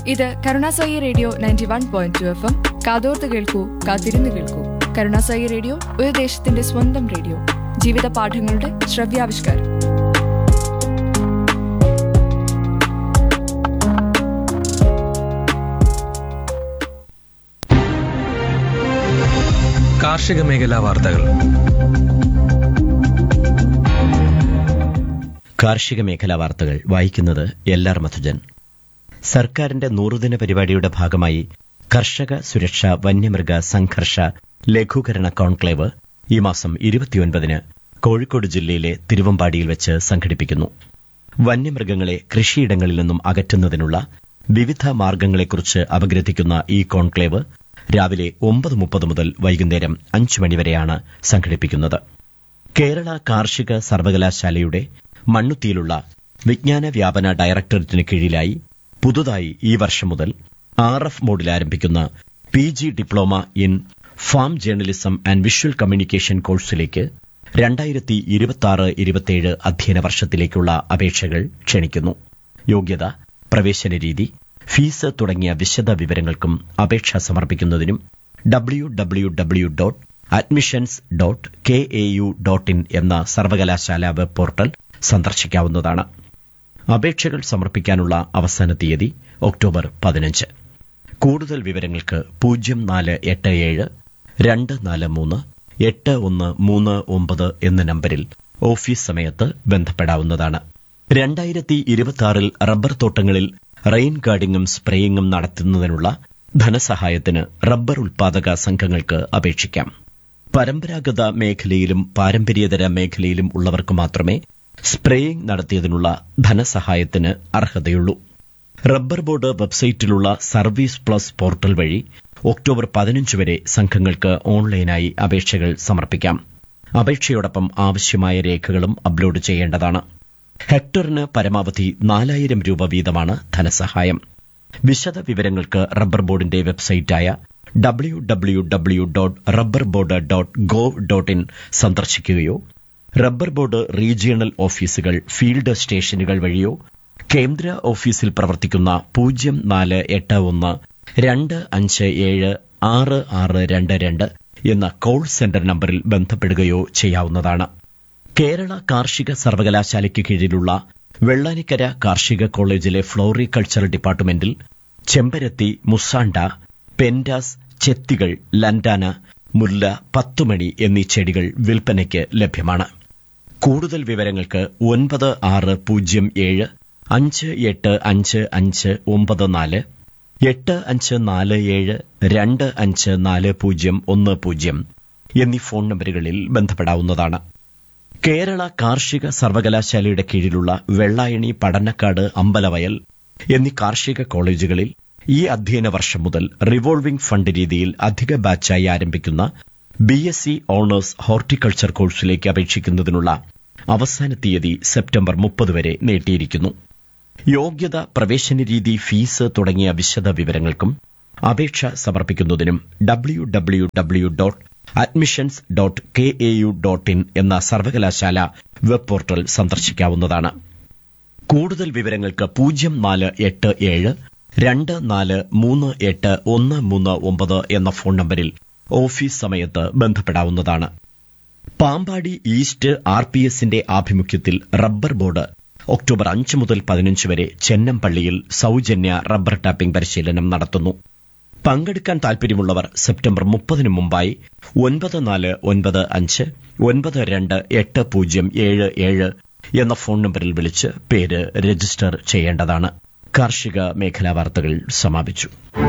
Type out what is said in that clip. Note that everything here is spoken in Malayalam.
ഇത് Karunasai radio ninety one point two F M കാതോർത്ത് കേൾക്കൂ കാത്തിരുന്ന് കേൾക്കൂ കരുണാസായി റേഡിയോ ഒരു ദേശത്തിന്റെ സ്വന്തം റേഡിയോ ജീവിത പാഠങ്ങളുടെ ശ്രവ്യാവിഷ്കാരം കാർഷിക മേഖലാ വാർത്തകൾ കാർഷിക മേഖലാ വാർത്തകൾ വായിക്കുന്നത് എൽ ആർ മധുജൻ സർക്കാരിന്റെ നൂറുദിന പരിപാടിയുടെ ഭാഗമായി കർഷക സുരക്ഷ വന്യമൃഗ സംഘർഷ ലഘൂകരണ കോൺക്ലേവ് ഈ മാസം ഇരുപത്തിയൊൻപതിന് കോഴിക്കോട് ജില്ലയിലെ തിരുവമ്പാടിയിൽ വെച്ച് സംഘടിപ്പിക്കുന്നു വന്യമൃഗങ്ങളെ കൃഷിയിടങ്ങളിൽ നിന്നും അകറ്റുന്നതിനുള്ള വിവിധ മാർഗങ്ങളെക്കുറിച്ച് അപഗ്രഥിക്കുന്ന ഈ കോൺക്ലേവ് രാവിലെ ഒമ്പത് മുപ്പത് മുതൽ വൈകുന്നേരം അഞ്ച് മണിവരെയാണ് സംഘടിപ്പിക്കുന്നത് കേരള കാർഷിക സർവകലാശാലയുടെ മണ്ണുത്തിയിലുള്ള വിജ്ഞാന വ്യാപന ഡയറക്ടറേറ്റിന് കീഴിലായി പുതുതായി ഈ വർഷം മുതൽ ആർ എഫ് മോഡിൽ ആരംഭിക്കുന്ന P G diploma in farm journalism and visual communication കോഴ്സിലേക്ക് രണ്ടായിരത്തി ഇരുപത്തിയാറ് ഇരുപത്തിയേഴ് അധ്യയന വർഷത്തിലേക്കുള്ള അപേക്ഷകൾ ക്ഷണിക്കുന്നു യോഗ്യത പ്രവേശന രീതി ഫീസ് തുടങ്ങിയ വിശദ വിവരങ്ങൾക്കും അപേക്ഷ സമർപ്പിക്കുന്നതിനും W W W dot admissions dot K A U dot in എന്ന സർവകലാശാല വെബ് പോർട്ടൽ സന്ദർശിക്കാവുന്നതാണ് അപേക്ഷകൾ സമർപ്പിക്കാനുള്ള അവസാന തീയതി ഒക്ടോബർ പതിനഞ്ച് കൂടുതൽ വിവരങ്ങൾക്ക് പൂജ്യം നാല് എട്ട് ഏഴ് രണ്ട് നാല് മൂന്ന് എട്ട് ഒന്ന് മൂന്ന് ഒമ്പത് എന്ന നമ്പരിൽ ഓഫീസ് സമയത്ത് ബന്ധപ്പെടാവുന്നതാണ് രണ്ടായിരത്തി ഇരുപത്തിയാറിൽ റബ്ബർ തോട്ടങ്ങളിൽ റെയിൻ ഗാർഡിങ്ങും സ്പ്രേയിങ്ങും നടത്തുന്നതിനുള്ള ധനസഹായത്തിന് റബ്ബർ ഉൽപാദക സംഘങ്ങൾക്ക് അപേക്ഷിക്കാം പരമ്പരാഗത മേഖലയിലും പാരമ്പര്യേതര മേഖലയിലും ഉള്ളവർക്ക് മാത്രമേ സ്പ്രേയിംഗ് നടത്തിയതിനുള്ള ധനസഹായത്തിന് അർഹതയുള്ളൂ റബ്ബർ ബോർഡ് വെബ്സൈറ്റിലുള്ള സർവീസ് പ്ലസ് പോർട്ടൽ വഴി ഒക്ടോബർ പതിനഞ്ച് വരെ സംഘങ്ങൾക്ക് ഓൺലൈനായി അപേക്ഷകൾ സമർപ്പിക്കാം അപേക്ഷയോടൊപ്പം ആവശ്യമായ രേഖകളും അപ്ലോഡ് ചെയ്യേണ്ടതാണ് ഹെക്ടറിന് പരമാവധി നാലായിരം രൂപ വീതമാണ് ധനസഹായം വിശദ വിവരങ്ങൾക്ക് റബ്ബർ ബോർഡിന്റെ വെബ്സൈറ്റായ W W W dot rubber board dot gov dot in സന്ദർശിക്കുകയോ റബ്ബർ ബോർഡ് റീജിയണൽ ഓഫീസുകൾ ഫീൽഡ് സ്റ്റേഷനുകൾ വഴിയോ കേന്ദ്ര ഓഫീസിൽ പ്രവർത്തിക്കുന്ന പൂജ്യം നാല് എട്ട് ഒന്ന് രണ്ട് അഞ്ച് ഏഴ് ആറ് ആറ് രണ്ട് രണ്ട് എന്ന കോൾ സെന്റർ നമ്പറിൽ ബന്ധപ്പെടുകയോ ചെയ്യാവുന്നതാണ് കേരള കാർഷിക സർവകലാശാലയ്ക്ക് കീഴിലുള്ള വെള്ളാനിക്കര കാർഷിക കോളേജിലെ ഫ്ലോറികൾച്ചർ ഡിപ്പാർട്ട്മെന്റിൽ ചെമ്പരത്തി മുസാണ്ട പെൻഡാസ് ചെത്തികൾ ലൻഡാന മുല്ല പത്തുമണി എന്നീ ചെടികൾ വിൽപ്പനയ്ക്ക് ലഭ്യമാണ് കൂടുതൽ വിവരങ്ങൾക്ക് ഒൻപത് ആറ് പൂജ്യം ഏഴ് അഞ്ച് എട്ട് അഞ്ച് അഞ്ച് ഒമ്പത് നാല് എട്ട് അഞ്ച് നാല് ഏഴ് രണ്ട് അഞ്ച് നാല് പൂജ്യം ഒന്ന് പൂജ്യം എന്നീ ഫോൺ നമ്പറുകളിൽ ബന്ധപ്പെടാവുന്നതാണ് കേരള കാർഷിക സർവകലാശാലയുടെ കീഴിലുള്ള വെള്ളായണി പടന്നക്കാട് അമ്പലവയൽ എന്നീ കാർഷിക കോളേജുകളിൽ ഈ അധ്യയന വർഷം മുതൽ റിവോൾവിംഗ് ഫണ്ട് രീതിയിൽ അധിക ബാച്ചായി ആരംഭിക്കുന്ന B S C honours horticulture കോഴ്സിലേക്ക് അപേക്ഷിക്കുന്നതിനുള്ള അവസാന തീയതി സെപ്റ്റംബർ മുപ്പത് വരെ നീട്ടിയിരിക്കുന്നു യോഗ്യത പ്രവേശന രീതി ഫീസ് തുടങ്ങിയ വിശദ വിവരങ്ങൾക്കും അപേക്ഷ സമർപ്പിക്കുന്നതിനും W W W dot admissions dot K A U dot in എന്ന സർവകലാശാല വെബ് പോർട്ടൽ സന്ദർശിക്കാവുന്നതാണ് കൂടുതൽ വിവരങ്ങൾക്ക് പൂജ്യം നാല് എട്ട് ഏഴ് രണ്ട് നാല് മൂന്ന് എട്ട് ഒന്ന് മൂന്ന് ഒമ്പത് എന്ന ഫോൺ നമ്പറിൽ ഓഫീസ് സമയത്ത് ബന്ധപ്പെടാവുന്നതാണ് പാമ്പാടി ഈസ്റ്റ് ആർ പി എസിന്റെ ആഭിമുഖ്യത്തിൽ റബ്ബർ ബോർഡ് ഒക്ടോബർ അഞ്ച് മുതൽ പതിനഞ്ച് വരെ ചെന്നംപള്ളിയിൽ സൌജന്യ റബ്ബർ ടാപ്പിംഗ് പരിശീലനം നടത്തുന്നു പങ്കെടുക്കാൻ താൽപര്യമുള്ളവർ സെപ്റ്റംബർ മുപ്പതിനു മുമ്പായി ഒൻപത് നാല് ഒൻപത് അഞ്ച് ഒൻപത് രണ്ട് എട്ട് പൂജ്യം ഏഴ് ഏഴ് എന്ന ഫോൺ നമ്പറിൽ വിളിച്ച് പേര് രജിസ്റ്റർ ചെയ്യേണ്ടതാണ് കാർഷിക മേഖലാ വാർത്തകൾ സമാപിച്ചു